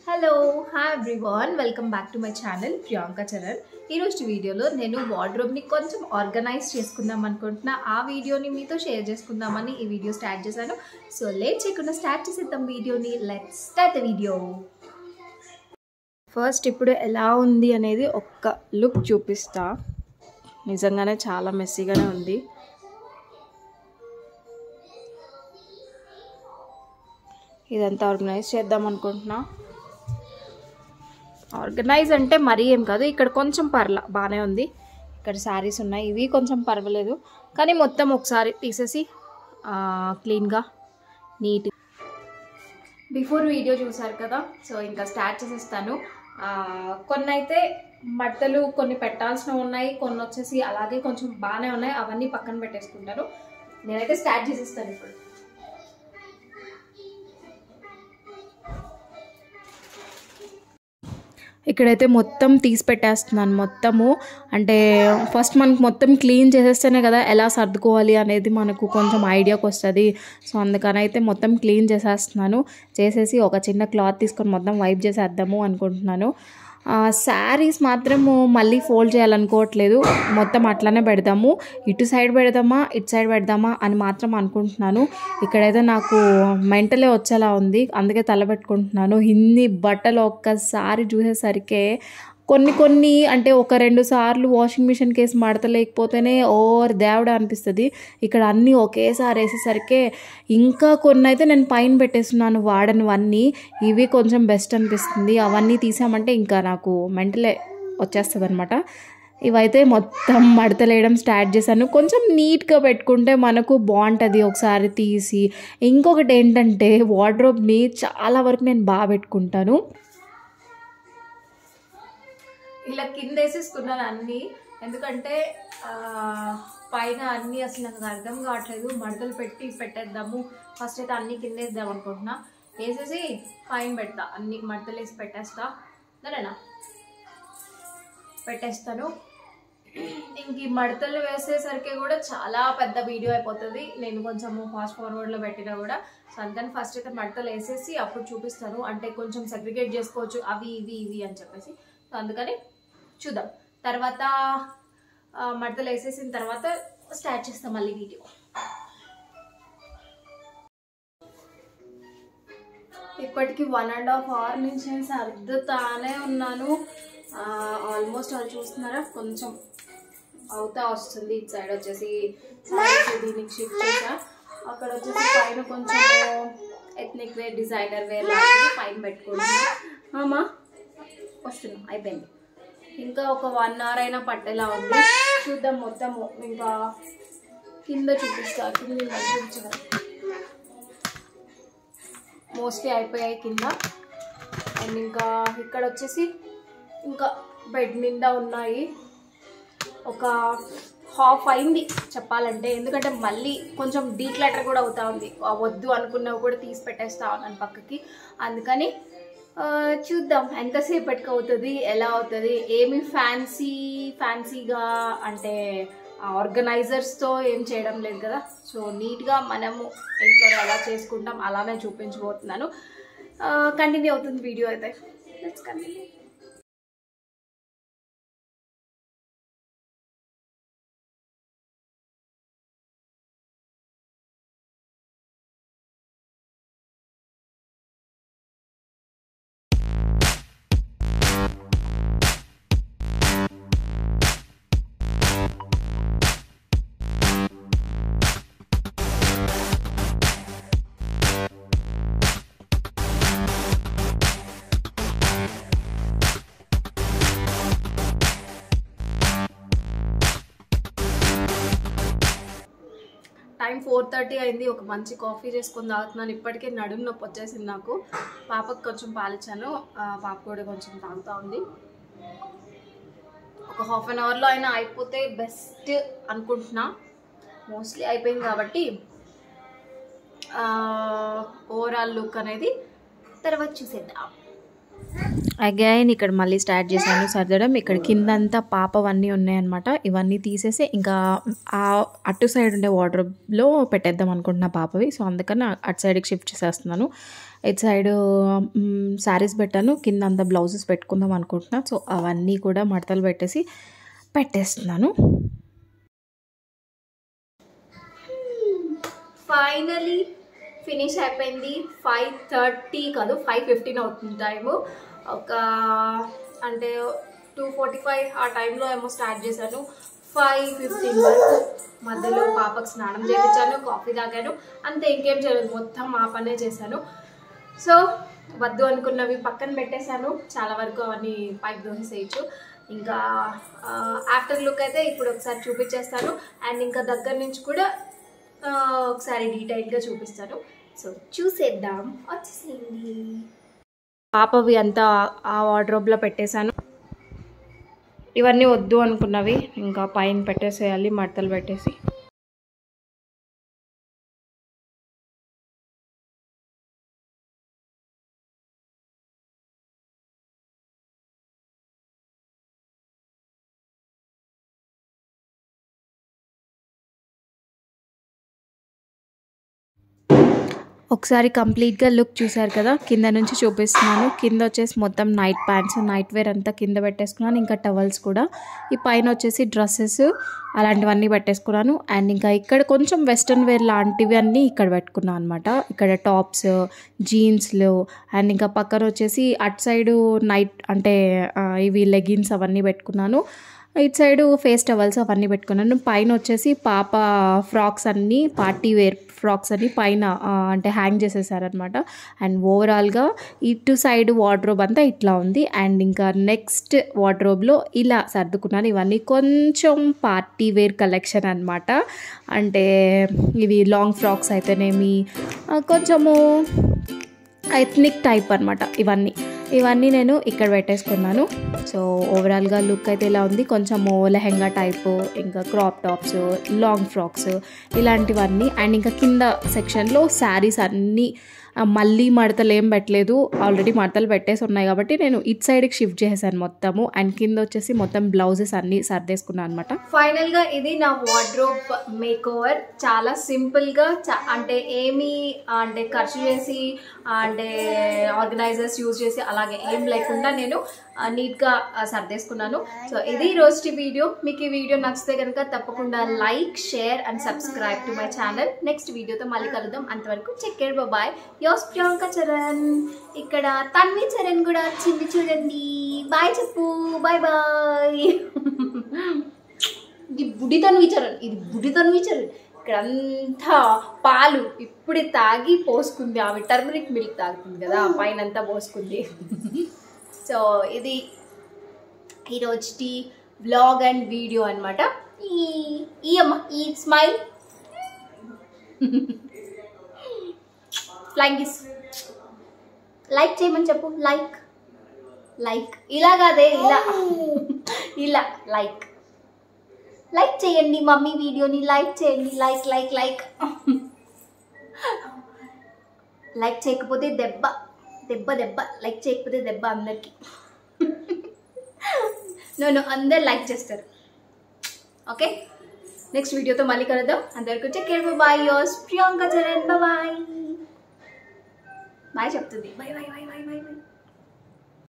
hello hi everyone welcome back to my channel Priyanka Charan ఈరోజు వీడియోలో నేను వార్డ్రోబ్ని కొంచెం ఆర్గనైజ్ చేసుకుందాం అనుకుంటున్నా ఆ వీడియోని మీతో షేర్ చేసుకుందామని ఈ వీడియో స్టార్ట్ చేశాను సో లేట్ చేయకుండా స్టార్ట్ చేసేద్దాం వీడియోని let start the video first ఇప్పుడు ఎలా ఉంది అనేది ఒక్క లుక్ చూపిస్తా నిజంగానే చాలా మెస్సీగానే ఉంది ఇదంతా ఆర్గనైజ్ చేద్దాం అనుకుంటున్నా ఆర్గనైజ్ అంటే మరీ ఏం కాదు ఇక్కడ కొంచెం పర్ల బాగానే ఉంది ఇక్కడ శారీస్ ఉన్నాయి ఇవి కొంచెం పర్వాలేదు కానీ మొత్తం ఒకసారి తీసేసి క్లీన్గా నీట్ బిఫోర్ వీడియో చూసారు కదా సో ఇంకా స్టార్ట్ చేసేస్తాను కొన్ని అయితే బట్టలు కొన్ని పెట్టాల్సినవి ఉన్నాయి కొన్ని వచ్చేసి అలాగే కొంచెం బాగానే ఉన్నాయి అవన్నీ పక్కన పెట్టేసుకుంటాను నేనైతే స్టార్ట్ చేసేస్తాను ఇప్పుడు ఇక్కడైతే మొత్తం తీసి పెట్టేస్తున్నాను మొత్తము అంటే ఫస్ట్ మనకు మొత్తం క్లీన్ చేసేస్తేనే కదా ఎలా సర్దుకోవాలి అనేది మనకు కొంచెం ఐడియాకి వస్తుంది సో అందుకని అయితే మొత్తం క్లీన్ చేసేస్తున్నాను చేసేసి ఒక చిన్న క్లాత్ తీసుకొని మొత్తం వైప్ చేసేద్దాము అనుకుంటున్నాను శారీస్ మాత్రము మళ్ళీ ఫోల్డ్ చేయాలనుకోవట్లేదు మొత్తం అట్లానే పెడదాము ఇటు సైడ్ పెడదామా ఇటు సైడ్ పెడదామా అని మాత్రం అనుకుంటున్నాను ఇక్కడైతే నాకు మెంటలే వచ్చేలా ఉంది అందుకే తల పెట్టుకుంటున్నాను ఇన్ని బట్టలు ఒక్కసారి చూసేసరికి కొన్ని కొన్ని అంటే ఒక రెండు సార్లు వాషింగ్ మిషన్ కేసు మడతలేకపోతేనే ఓవర్ దేవుడ అనిపిస్తుంది ఇక్కడ అన్నీ ఒకేసారి వేసేసరికి ఇంకా కొన్ని అయితే నేను పైన పెట్టేస్తున్నాను వాడనివన్నీ ఇవి కొంచెం బెస్ట్ అనిపిస్తుంది అవన్నీ తీసామంటే ఇంకా నాకు మెంటలే వచ్చేస్తుంది అనమాట ఇవైతే మొత్తం మడతలేయడం స్టార్ట్ చేశాను కొంచెం నీట్గా పెట్టుకుంటే మనకు బాగుంటుంది ఒకసారి తీసి ఇంకొకటి ఏంటంటే వార్డ్రోబ్ని చాలా వరకు నేను బాగా పెట్టుకుంటాను ఇలా కింద వేసేసుకున్నాను అన్నీ ఎందుకంటే పైన అన్నీ అసలు నాకు అర్థం కావట్లేదు మడతలు పెట్టి పెట్టేద్దాము ఫస్ట్ అయితే అన్నీ కింద వేద్దాం అనుకుంటున్నా వేసేసి పైన పెడతా అన్ని మడతలు వేసి పెట్టేస్తా సరేనా పెట్టేస్తాను ఇంక ఈ మడతలు వేసేసరికి కూడా చాలా పెద్ద వీడియో అయిపోతుంది నేను కొంచెం ఫాస్ట్ ఫార్వర్డ్లో పెట్టినా కూడా సో అందుకని ఫస్ట్ అయితే మడతలు వేసేసి అప్పుడు చూపిస్తాను అంటే కొంచెం సెగ్రిగేట్ చేసుకోవచ్చు అవి ఇవి ఇవి అని చెప్పేసి సో అందుకని చూద్దాం తర్వాత మడతలు వేసేసిన తర్వాత స్టార్ట్ చేస్తాం మళ్ళీ వీడియో ఇప్పటికి వన్ అండ్ హాఫ్ అవర్ నుంచి నేను సర్దుతానే ఉన్నాను ఆల్మోస్ట్ వాళ్ళు చూస్తున్నారా కొంచెం అవుతా వస్తుంది ఇటు సైడ్ వచ్చేసి దీనికి షిఫ్ట్ చేసా అక్కడ వచ్చేసి పైన కొంచెం ఎథ్నిక్ వేర్ డిజైనర్ వేర్ లాంటివి పైన పెట్టుకుంటున్నా అమ్మా వస్తున్నాం అయిపోయింది ఇంకా ఒక వన్ అవర్ అయినా పట్టేలా ఉంది చూద్దాం మొత్తము ఇంకా కింద చూపిస్తా కింద చూపించగలం మోస్ట్లీ అయిపోయాయి కింద అండ్ ఇంకా ఇక్కడ వచ్చేసి ఇంకా బెడ్ నిండా ఉన్నాయి ఒక హాఫ్ అయింది చెప్పాలంటే ఎందుకంటే మళ్ళీ కొంచెం డీక్లటర్ కూడా అవుతా ఉంది వద్దు అనుకున్నవి కూడా తీసి పెట్టేస్తా ఉన్నాను పక్కకి అందుకని చూద్దాం ఎంతసేపటికి అవుతుంది ఎలా అవుతుంది ఏమి ఫ్యాన్సీ ఫ్యాన్సీగా అంటే ఆర్గనైజర్స్తో ఏం చేయడం లేదు కదా సో నీట్గా మనము ఇంట్లో ఎలా చేసుకుంటాం అలానే చూపించబోతున్నాను కంటిన్యూ అవుతుంది వీడియో అయితే let's continue time four thirty అయింది ఒక మంచి కాఫీ చేసుకొని తాగుతున్నాను ఇప్పటికే నడుము నొప్పి వచ్చేసింది నాకు పాపకు కొంచెం పాలిచ్చాను పాప కూడా కొంచెం తాగుతూ ఉంది ఒక హాఫ్ అన్ అవర్లో అయినా అయిపోతే బెస్ట్ అనుకుంటున్నా మోస్ట్లీ అయిపోయింది కాబట్టి ఓవరాల్ లుక్ అనేది తర్వాత చూసేద్దాం అగైన్ ఇక్కడ మళ్ళీ స్టార్ట్ చేశాను సర్దడం ఇక్కడ కిందంతా పాపవన్నీ ఉన్నాయన్నమాట ఇవన్నీ తీసేసి ఇంకా ఆ అటు సైడ్ ఉండే వార్డ్రోబ్లో పెట్టేద్దాం అనుకుంటున్నా పాపవి సో అందుకని అటు సైడ్కి షిఫ్ట్ చేసేస్తున్నాను ఇటు సైడ్ శారీస్ పెట్టాను కింద అంతా బ్లౌజెస్ పెట్టుకుందాం అనుకుంటున్నా సో అవన్నీ కూడా మడతలు పెట్టేసి పెట్టేస్తున్నాను ఫైనలీ ఫినిష్ అయిపోయింది ఫైవ్ థర్టీ కాదు ఫైవ్ ఫిఫ్టీన్ అవుతుంది టైము ఒక అంటే టూ ఫార్టీ ఫైవ్ ఆ టైంలో ఏమో స్టార్ట్ చేశాను ఫైవ్ ఫిఫ్టీన్ వరకు మధ్యలో పాపకు స్నానం చేయించాను కాఫీ తాగాను అంతే ఇంకేం చేయలేదు మొత్తం మా పనే చేశాను సో వద్దు అనుకున్నవి పక్కన పెట్టేశాను చాలా వరకు అవన్నీ పైకి దోసేయచ్చు ఇంకా ఆఫ్టర్ లుక్ అయితే ఇప్పుడు ఒకసారి చూపించేస్తాను అండ్ ఇంకా దగ్గర నుంచి కూడా ఆ, ఒకసారి డీటెయిల్గా చూపిస్తాను సో చూసేద్దాం వచ్చేసేయండి పాపవి అంతా ఆ వార్డ్రోబ్లో పెట్టేశాను ఇవన్నీ వద్దు అనుకున్నవి ఇంకా పైన పెట్టేసేయాలి మడతలు పెట్టేసి ఒకసారి కంప్లీట్గా లుక్ చూసారు కదా కింద నుంచి చూపిస్తున్నాను కింద వచ్చేసి మొత్తం నైట్ ప్యాంట్స్ నైట్ వేర్ అంతా కింద పెట్టేసుకున్నాను ఇంకా టవల్స్ కూడా ఈ పైన వచ్చేసి డ్రెస్సెస్ అలాంటివన్నీ పెట్టేసుకున్నాను అండ్ ఇంకా ఇక్కడ కొంచెం వెస్ట్రన్ వేర్ లాంటివి అన్నీ ఇక్కడ పెట్టుకున్నాను అనమాట ఇక్కడ టాప్స్ జీన్స్లు అండ్ ఇంకా పక్కన వచ్చేసి అటు సైడు నైట్ అంటే ఆ, ఇవి లెగిన్స్ అవన్నీ పెట్టుకున్నాను ఇటు సైడు ఫేస్ టవల్స్ అవన్నీ పెట్టుకున్నాను పైన వచ్చేసి పాప ఫ్రాక్స్ అన్నీ పార్టీ వేర్ ఫ్రాక్స్ అన్ని పైన ఆ, అంటే హ్యాంగ్ చేసేసారనమాట అండ్ ఓవరాల్గా ఇటు సైడ్ వార్డ్రోబ్ అంతా ఇట్లా ఉంది అండ్ ఇంకా నెక్స్ట్ వార్డ్రోబ్లో ఇలా సర్దుకున్నాను ఇవన్నీ కొంచెం పార్టీ వేర్ కలెక్షన్ అనమాట అంటే ఇవి లాంగ్ ఫ్రాక్స్ అయితేనేమి ఆ, కొంచెము ఎథ్నిక్ టైప్ అనమాట ఇవన్నీ ఇవన్నీ నేను ఇక్కడ పెట్టేసుకున్నాను సో ఓవరాల్గా లుక్ అయితే ఇలా ఉంది కొంచెము లెహెంగా టైపు ఇంకా క్రాప్ టాప్స్ లాంగ్ ఫ్రాక్స్ ఇలాంటివన్నీ అండ్ ఇంకా కింద సెక్షన్లో శారీస్ అన్నీ ఆ, మళ్ళీ మడతలు ఏం పెట్టలేదు ఆల్రెడీ మడతలు పెట్టేసి ఉన్నాయి కాబట్టి నేను ఇట్ సైడ్కి షిఫ్ట్ చేశాను మొత్తము అండ్ కింద వచ్చేసి మొత్తం బ్లౌజెస్ అన్నీ సర్దేసుకున్నాను అనమాట ఫైనల్గా ఇది నా వార్డ్రోబ్ మేక్ ఓవర్ చాలా సింపుల్గా చా- అంటే ఏమి అంటే ఖర్చు చేసి అంటే ఆర్గనైజర్స్ యూజ్ చేసి అలాగే ఏం లేకుండా నేను ఆ, నీట్గా ఆ, సర్దేసుకున్నాను సో ఇది రోజు వీడియో మీకు ఈ వీడియో నచ్చితే కనుక తప్పకుండా like share and subscribe to my channel next వీడియోతో మళ్ళీ కలుద్దాం అంతవరకు take care bye yours Priyanka Charan ఇక్కడ తన్వి చరణ్ కూడా వచ్చింది చూడండి బాయ్ చెప్పు బాయ్ బాయ్ ఇది బుడితను విచారణ ఇది బుడితను విచారణ ఇక్కడ అంతా పాలు ఇప్పుడే తాగి పోసుకుంది ఆమె టర్మరిక్ మిల్క్ తాగుతుంది కదా ఆ పైన అంతా పోసుకుంది సో ఇది ఈరోజుటి బ్లాగ్ అండ్ వీడియో అనమాట ఈ ఈ అమ్మ ఈ స్మైల్ ఫ్లైంగ్ కిస్ లైక్ చేయమని చెప్పు లైక్ లైక్ ఇలా కాదే ఇలా ఇలా లైక్ లైక్ చేయండి మమ్మీ వీడియోని లైక్ చేయండి లైక్ లైక్ లైక్ లైక్ చేయకపోతే దెబ్బ దెబ్బ దెబ్బ లైక్ చేయకపోతే దెబ్బ అందరికి నన్ను అందరు లైక్ చేస్తారు ఓకే నెక్స్ట్ వీడియోతో మళ్ళీ కలుద్దాం అందరికి వచ్చే care bye yours Priyanka Charan bye bye చెప్తుంది bye bye bye bye bye bye